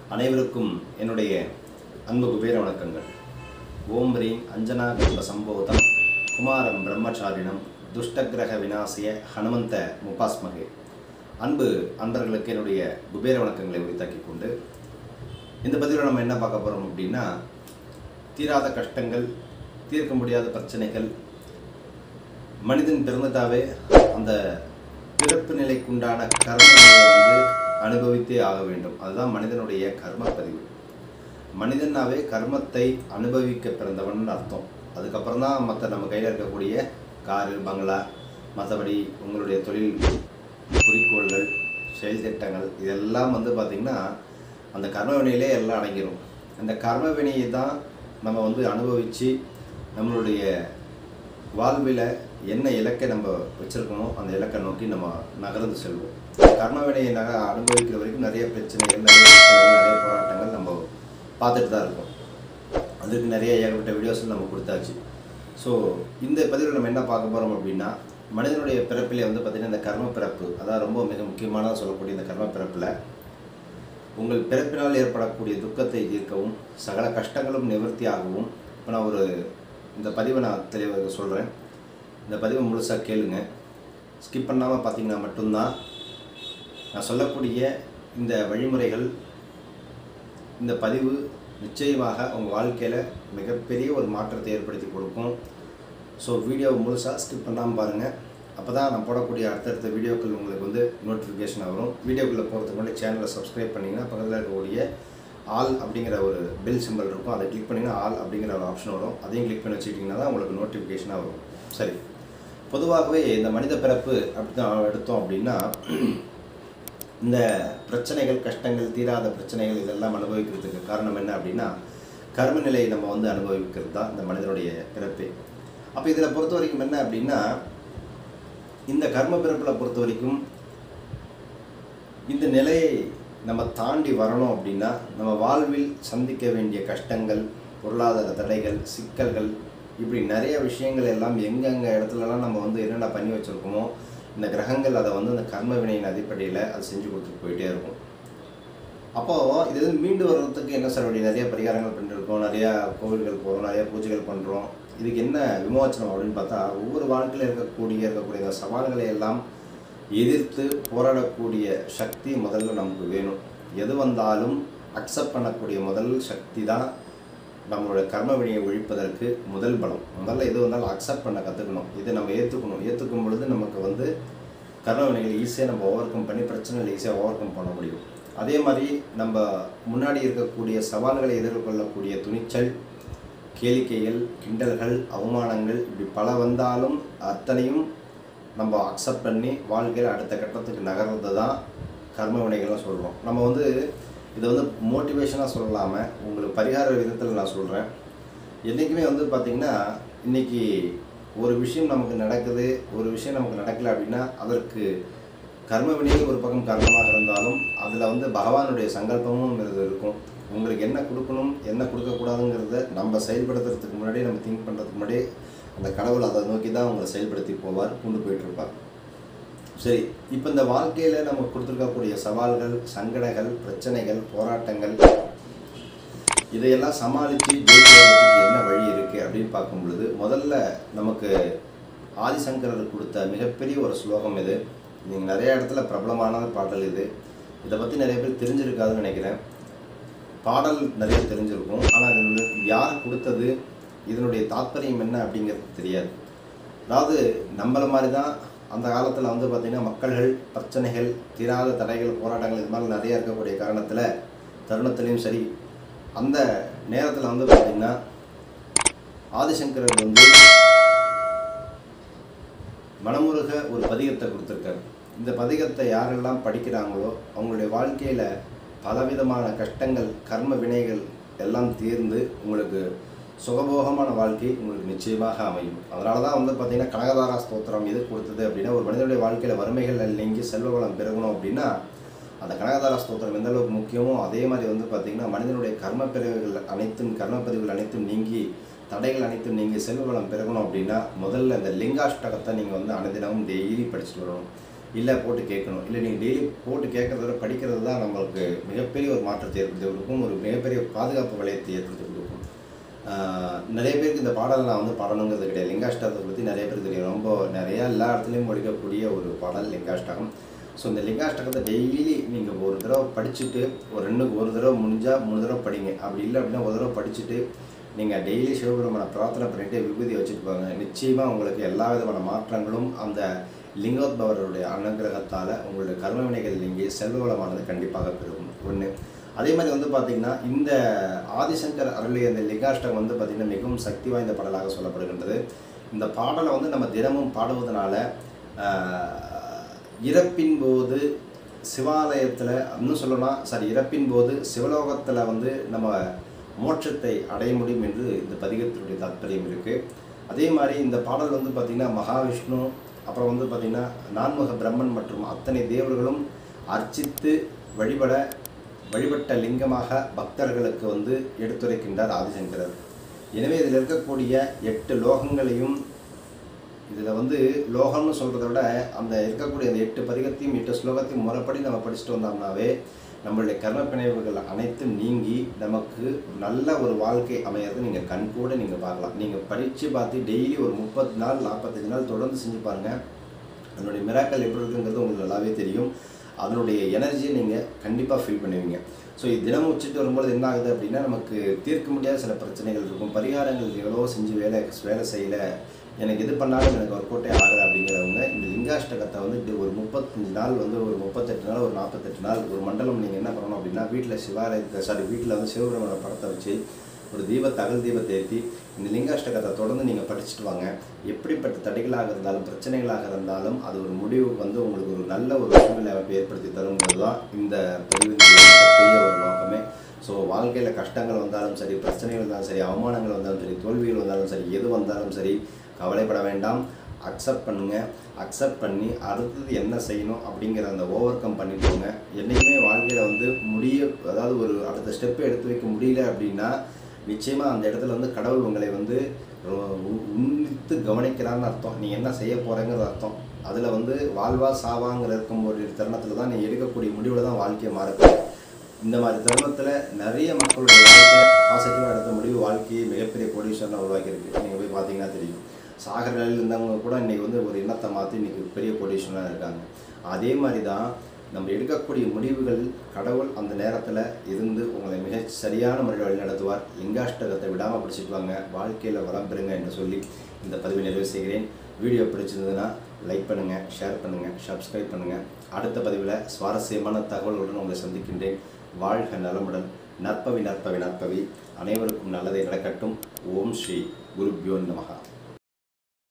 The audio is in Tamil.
அனைவருக்கும் என்னுடைய அன்பு குபேர வணக்கங்கள் ஓம் ரீம் அஞ்சனா கல்ப சம்போதம் குமாரம் பிரம்மச்சாரிணம் துஷ்டகிரக விநாசிய ஹனுமந்த முபாஸ்மகே அன்பு அன்பர்களுக்கு என்னுடைய குபேர வணக்கங்களை உரித்தாக்கிக் கொண்டு இந்த பதிவில் நம்ம என்ன பார்க்க போகிறோம் அப்படின்னா தீராத கஷ்டங்கள் தீர்க்க முடியாத பிரச்சனைகள் மனிதன் பிறந்துட்டாவே அந்த பிறப்பு நிலைக்குண்டான கர்ம நிலையை வந்து அனுபவித்தே ஆக வேண்டும் அதுதான் மனிதனுடைய கர்ம பதிவு மனிதனாவே கர்மத்தை அனுபவிக்க பிறந்தவன் அர்த்தம் அதுக்கப்புறம் தான் மற்ற நம்ம கையில் இருக்கக்கூடிய காரு பங்களா மற்றபடி உங்களுடைய தொழில் குறிக்கோள்கள் செயல் திட்டங்கள் இதெல்லாம் வந்து பார்த்திங்கன்னா அந்த கர்ம வினையிலே எல்லாம் அடங்கிடும் அந்த கர்ம வினையை தான் நம்ம வந்து அனுபவித்து நம்மளுடைய வாழ்வில் என்ன இலக்கை நம்ம வச்சுருக்கோமோ அந்த இலக்கை நோக்கி நம்ம நகர்ந்து செல்வோம் கர்ம வினையை நக அனுபவிக்கிற வரைக்கும் நிறைய பிரச்சனைகள் நிறைய பிரச்சனைகள் நிறைய போராட்டங்கள் நம்ம பார்த்துட்டு தான் இருக்கோம் அதுக்கு நிறைய ஏகப்பட்ட வீடியோஸ் நம்ம கொடுத்தாச்சு ஸோ இந்த பதிவில் நம்ம என்ன பார்க்க போகிறோம் அப்படின்னா மனிதனுடைய பிறப்பிலே வந்து பார்த்திங்கன்னா இந்த கர்ம பிறப்பு அதான் ரொம்ப மிக முக்கியமானதாக சொல்லக்கூடிய இந்த கர்ம பிறப்பில் உங்கள் பிறப்பினால் ஏற்படக்கூடிய துக்கத்தை தீர்க்கவும் சகல கஷ்டங்களும் நிவர்த்தியாகவும் இப்போ நான் ஒரு இந்த பதிவை நான் தெளிவாக சொல்கிறேன் இந்த பதிவை முழுசாக கேளுங்க ஸ்கிப் பண்ணாமல் பார்த்தீங்கன்னா மட்டும்தான் நான் சொல்லக்கூடிய இந்த வழிமுறைகள் இந்த பதிவு நிச்சயமாக உங்கள் வாழ்க்கையில் மிகப்பெரிய ஒரு மாற்றத்தை ஏற்படுத்தி கொடுக்கும் ஸோ வீடியோவை முழுசாக ஸ்கிப் பண்ணாமல் பாருங்கள் அப்போ தான் நான் போடக்கூடிய அடுத்தடுத்த வீடியோக்கள் உங்களுக்கு வந்து நோட்டிஃபிகேஷன் வரும் வீடியோக்குள்ளே போகிறதுக்கு முன்னாடி சேனலை சப்ஸ்கிரைப் பண்ணிங்கன்னா பக்கத்தில் இருக்கக்கூடிய ஆல் அப்படிங்கிற ஒரு பெல் சிம்பிள் இருக்கும் அதை கிளிக் பண்ணிங்கன்னா ஆல் அப்படிங்கிற ஒரு ஆப்ஷன் வரும் அதையும் கிளிக் பண்ணி வச்சுக்கிட்டிங்கன்னா தான் உங்களுக்கு நோட்டிஃபிகேஷனாக வரும் சரி பொதுவாகவே இந்த மனித பிறப்பு அப்படி தான் எடுத்தோம் அப்படின்னா இந்த பிரச்சனைகள் கஷ்டங்கள் தீராத பிரச்சனைகள் இதெல்லாம் அனுபவிக்கிறதுக்கு காரணம் என்ன அப்படின்னா கர்ம நிலையை நம்ம வந்து அனுபவிக்கிறது தான் இந்த மனிதனுடைய பிறப்பே அப்போ இதில் பொறுத்த வரைக்கும் என்ன அப்படின்னா இந்த கர்ம பிறப்பில் பொறுத்த வரைக்கும் இந்த நிலையை நம்ம தாண்டி வரணும் அப்படின்னா நம்ம வாழ்வில் சந்திக்க வேண்டிய கஷ்டங்கள் பொருளாதார தடைகள் சிக்கல்கள் இப்படி நிறைய விஷயங்கள் எல்லாம் எங்கெங்கே இடத்துலலாம் நம்ம வந்து என்னென்ன பண்ணி வச்சுருக்கோமோ இந்த கிரகங்கள் அதை வந்து அந்த கர்ம வினையின் அடிப்படையில் அது செஞ்சு கொடுத்துட்டு போயிட்டே இருக்கும் அப்போது இது வந்து மீண்டு வர்றதுக்கு என்ன சார் வழி நிறைய பரிகாரங்கள் பண்ணிருக்கோம் நிறையா கோவில்கள் போகிறோம் நிறைய பூஜைகள் பண்ணுறோம் இதுக்கு என்ன விமோச்சனம் அப்படின்னு பார்த்தா ஒவ்வொரு வாழ்க்கையில் இருக்கக்கூடிய இருக்கக்கூடிய இந்த சவால்களை எல்லாம் எதிர்த்து போராடக்கூடிய சக்தி முதல்ல நமக்கு வேணும் எது வந்தாலும் அக்செப்ட் பண்ணக்கூடிய முதல் சக்தி தான் நம்மளோட கர்ம வினையை ஒழிப்பதற்கு முதல் பலம் முதல்ல எது வந்தாலும் அக்செப்ட் பண்ண கற்றுக்கணும் இதை நம்ம ஏற்றுக்கணும் ஏற்றுக்கும் பொழுது நமக்கு வந்து கர்ம வினைகளை ஈஸியாக நம்ம ஓவர் கம் பண்ணி பிரச்சனைகளை ஈஸியாக ஓவர் கம் பண்ண முடியும் அதே மாதிரி நம்ம முன்னாடி இருக்கக்கூடிய சவால்களை எதிர்கொள்ளக்கூடிய துணிச்சல் கேளிக்கைகள் கிண்டல்கள் அவமானங்கள் இப்படி பல வந்தாலும் அத்தனையும் நம்ம அக்செப்ட் பண்ணி வாழ்க்கையில் அடுத்த கட்டத்துக்கு நகர்றது தான் கர்ம வினைகள்னு சொல்கிறோம் நம்ம வந்து இதை வந்து மோட்டிவேஷனாக சொல்லலாமல் உங்களுக்கு பரிகார விதத்தில் நான் சொல்கிறேன் என்றைக்குமே வந்து பார்த்திங்கன்னா இன்றைக்கி ஒரு விஷயம் நமக்கு நடக்குது ஒரு விஷயம் நமக்கு நடக்கலை அப்படின்னா அதற்கு கர்ம வினைகள் ஒரு பக்கம் காரணமாக இருந்தாலும் அதில் வந்து பகவானுடைய சங்கல்பமும் இது இருக்கும் உங்களுக்கு என்ன கொடுக்கணும் என்ன கொடுக்கக்கூடாதுங்கிறத நம்ம செயல்படுத்துறதுக்கு முன்னாடி நம்ம திங்க் பண்ணுறதுக்கு முன்னாடி அந்த கடவுள் அதை நோக்கி தான் உங்களை செயல்படுத்தி போவார் கொண்டு போயிட்டுருப்பார் சரி இப்போ இந்த வாழ்க்கையில் நம்ம கொடுத்துருக்கக்கூடிய சவால்கள் சங்கடங்கள் பிரச்சனைகள் போராட்டங்கள் இதையெல்லாம் சமாளித்து ஜெயிக்கிறதுக்கு என்ன வழி இருக்குது அப்படின்னு பார்க்கும் பொழுது முதல்ல நமக்கு ஆதிசங்கரர் கொடுத்த மிகப்பெரிய ஒரு ஸ்லோகம் இது நீங்கள் நிறைய இடத்துல பிரபலமான பாடல் இது இதை பற்றி நிறைய பேர் தெரிஞ்சிருக்காதுன்னு நினைக்கிறேன் பாடல் நிறைய தெரிஞ்சிருக்கும் ஆனால் இது யார் கொடுத்தது இதனுடைய தாத்பரியம் என்ன அப்படிங்கிறது தெரியாது அதாவது நம்மள மாதிரி தான் அந்த காலத்தில் வந்து பார்த்திங்கன்னா மக்கள்கள் பிரச்சனைகள் தீராத தடைகள் போராட்டங்கள் இது மாதிரி நிறைய இருக்கக்கூடிய காரணத்தில் தருணத்துலேயும் சரி அந்த நேரத்தில் வந்து பார்த்திங்கன்னா ஆதிசங்கரர் வந்து மனமுருக ஒரு பதிகத்தை கொடுத்துருக்காரு இந்த பதிகத்தை யாரெல்லாம் படிக்கிறாங்களோ அவங்களுடைய வாழ்க்கையில் பலவிதமான கஷ்டங்கள் கர்ம வினைகள் எல்லாம் தீர்ந்து உங்களுக்கு சுகபோகமான வாழ்க்கை உங்களுக்கு நிச்சயமாக அமையும் அதனால தான் வந்து பார்த்திங்கன்னா கனகதாரா ஸ்தோத்திரம் எது கொடுத்தது அப்படின்னா ஒரு மனிதனுடைய வாழ்க்கையில் வறுமைகள் நீங்கி செல்வ வளம் பெருகணும் அப்படின்னா அந்த கனகதாரா ஸ்தோத்திரம் எந்த அளவுக்கு முக்கியமோ அதே மாதிரி வந்து பார்த்திங்கன்னா மனிதனுடைய கர்ம பிரிவுகள் அனைத்தும் கர்ம பதிவுகள் அனைத்தும் நீங்கி தடைகள் அனைத்தும் நீங்கள் செல்வ வளம் பெருகணும் அப்படின்னா முதல்ல இந்த லிங்காஷ்டகத்தை நீங்கள் வந்து அனுதினமும் டெய்லி படிச்சுட்டு வரணும் இல்லை போட்டு கேட்கணும் இல்லை நீங்கள் டெய்லி போட்டு கேட்கறத விட படிக்கிறது தான் நம்மளுக்கு மிகப்பெரிய ஒரு மாற்றத்தை ஏற்படுத்தி கொடுக்கும் ஒரு மிகப்பெரிய பாதுகாப்பு வளையத்தை ஏற்படுத்தி கொடுக்கும் ஆஹ் நிறைய பேருக்கு இந்த பாடலை நான் வந்து பாடணுங்கிறது கிடையாது லிங்காஷ்டகத்தை பற்றி நிறைய பேருக்கு தெரியும் ரொம்ப நிறையா எல்லா இடத்துலையும் படிக்கக்கூடிய ஒரு பாடல் லிங்காஷ்டகம் ஸோ இந்த லிங்காஷ்டகத்தை டெய்லி நீங்கள் ஒரு தடவை படிச்சுட்டு ஒரு ரெண்டுக்கு ஒரு தடவை முடிஞ்சால் மூணு தடவை படிங்க அப்படி இல்லை அப்படின்னா ஒரு தடவை படிச்சுட்டு நீங்கள் டெய்லி சிவபெருமானை பிரார்த்தனை பண்ணிட்டு விபூதி வச்சுட்டு போங்க நிச்சயமாக உங்களுக்கு எல்லா விதமான மாற்றங்களும் அந்த லிங்கோத்பவருடைய அனுகிரகத்தால் உங்களுடைய கர்ம வினைகள் நீங்கி செல்வ வளமானது கண்டிப்பாக பெருகும் ஒன்று அதே மாதிரி வந்து பார்த்திங்கன்னா இந்த ஆதிசங்கர் அருளிய இந்த லிங்காஷ்டகம் வந்து பார்த்திங்கன்னா மிகவும் சக்தி வாய்ந்த பாடலாக சொல்லப்படுகின்றது இந்த பாடலை வந்து நம்ம தினமும் பாடுவதனால ஆஹ், இறப்பின் போது சிவாலயத்தில் இன்னும் சொல்லணும்னா சாரி இறப்பின் போது சிவலோகத்தில் வந்து நம்ம மோட்சத்தை அடைய முடியும் என்று இந்த பதிகத்தினுடைய தாற்பயம் இருக்குது அதே மாதிரி இந்த பாடல் வந்து பார்த்திங்கன்னா மகாவிஷ்ணு அப்புறம் வந்து பார்த்திங்கன்னா நான்முக பிரம்மன் மற்றும் அத்தனை தேவர்களும் அர்ச்சித்து வழிபட வழிபட்ட லிங்கமாக பக்தர்களுக்கு வந்து எடுத்துரைக்கின்றார் ஆதிசங்கரர் எனவே இதில் இருக்கக்கூடிய எட்டு லோகங்களையும் இதில் வந்து லோகம்னு சொல்கிறத விட அந்த இருக்கக்கூடிய அந்த எட்டு பதிகத்தையும் எட்டு ஸ்லோகத்தையும் முறைப்படி நம்ம படிச்சுட்டு வந்தோம்னாவே நம்மளுடைய கர்ம பிணைவுகள் அனைத்தும் நீங்கி நமக்கு நல்ல ஒரு வாழ்க்கை அமையறது நீங்கள் கண்கூட நீங்கள் பார்க்கலாம் நீங்கள் படித்து பார்த்து டெய்லி ஒரு முப்பது நாள் நாற்பத்தஞ்சு நாள் தொடர்ந்து செஞ்சு பாருங்கள் அதனுடைய மிராக்கள் எப்படி இருக்குங்கிறது உங்களுக்கு நல்லாவே தெரியும் அதனுடைய எனர்ஜியை நீங்கள் கண்டிப்பாக ஃபீல் பண்ணுவீங்க ஸோ இது தினமும் உச்சிட்டு வரும்போது என்ன ஆகுது அப்படின்னா நமக்கு தீர்க்க முடியாத சில பிரச்சனைகள் இருக்கும் பரிகாரங்கள் எவ்வளவோ செஞ்சு வேலை வேலை செய்யலை எனக்கு இது பண்ணாலும் எனக்கு ஒர்க் அவுட்டே ஆகலை அப்படிங்கிறவங்க இந்த லிங்காஷ்டகத்தை வந்து இது ஒரு முப்பத்தஞ்சு நாள் வந்து ஒரு முப்பத்தெட்டு நாள் ஒரு நாற்பத்தெட்டு நாள் ஒரு மண்டலம் நீங்கள் என்ன பண்ணணும் அப்படின்னா வீட்டில் சிவாலயத்தை சாரி வீட்டில் வந்து சிவபெருமான படத்தை வச்சு ஒரு தீபத்தை அகல் தீபத்தை ஏற்றி இந்த லிங்காஷ்டகத்தை தொடர்ந்து நீங்கள் படிச்சுட்டு வாங்க எப்படிப்பட்ட தடைகளாக இருந்தாலும் பிரச்சனைகளாக இருந்தாலும் அது ஒரு முடிவு வந்து உங்களுக்கு ஒரு நல்ல ஒரு சூழ்நிலை அமைப்பை ஏற்படுத்தி தருங்கிறது தான் இந்த பதிவினுடைய பெரிய ஒரு நோக்கமே ஸோ வாழ்க்கையில் கஷ்டங்கள் வந்தாலும் சரி பிரச்சனைகள் வந்தாலும் சரி அவமானங்கள் வந்தாலும் சரி தோல்விகள் வந்தாலும் சரி எது வந்தாலும் சரி கவலைப்பட வேண்டாம் அக்செப்ட் பண்ணுங்க அக்செப்ட் பண்ணி அடுத்தது என்ன செய்யணும் அப்படிங்கிற அந்த ஓவர் கம் பண்ணிக்கோங்க என்றைக்குமே வாழ்க்கையில் வந்து முடிய அதாவது ஒரு அடுத்த ஸ்டெப் எடுத்து வைக்க முடியல அப்படின்னா நிச்சயமாக அந்த இடத்துல வந்து கடவுள் உங்களை வந்து ரொ- உ- உன்னித்து கவனிக்கிறான்னு அர்த்தம் நீ என்ன செய்ய போகிறேங்கிறது அர்த்தம் அதில் வந்து வாழ்வா சாவாங்கிற இருக்கும் ஒரு தருணத்தில் தான் நீ எடுக்கக்கூடிய முடிவில் தான் வாழ்க்கையை மாறப்போகுது இந்த மாதிரி தருணத்தில் நிறைய மக்களுடைய வாழ்க்கை பாசிட்டிவாக எடுத்த முடிவு வாழ்க்கையை மிகப்பெரிய கோடீஸ்வரனை உருவாக்கியிருக்கு நீங்கள் போய் பார்த்தீங்கன்னா தெரியும் சாகர நிலையில் இருந்தவங்க கூட இன்றைக்கி வந்து ஒரு எண்ணத்தை மாற்றி இன்றைக்கி பெரிய கோடீஸ்வரனாக இருக்காங்க அதே மாதிரி தான் நம்ம எடுக்கக்கூடிய முடிவுகள் கடவுள் அந்த நேரத்தில் இருந்து உங்களை மிக சரியான முறையில் வழிநடத்துவார் லிங்காஷ்டகத்தை விடாமல் படிச்சுட்டு வாங்க வாழ்க்கையில் வளம் பெறுங்க என்று சொல்லி இந்த பதிவை நிறைவு செய்கிறேன் வீடியோ பிடிச்சிருந்ததுன்னா லைக் பண்ணுங்கள் ஷேர் பண்ணுங்கள் சப்ஸ்கிரைப் பண்ணுங்கள் அடுத்த பதிவில் சுவாரஸ்யமான தகவல்களுடன் உங்களை சந்திக்கின்றேன் வாழ்க நலமுடன் நற்பவி நற்பவி நற்பவி அனைவருக்கும் நல்லதை நடக்கட்டும் ஓம் ஸ்ரீ குருப்யோ நமகா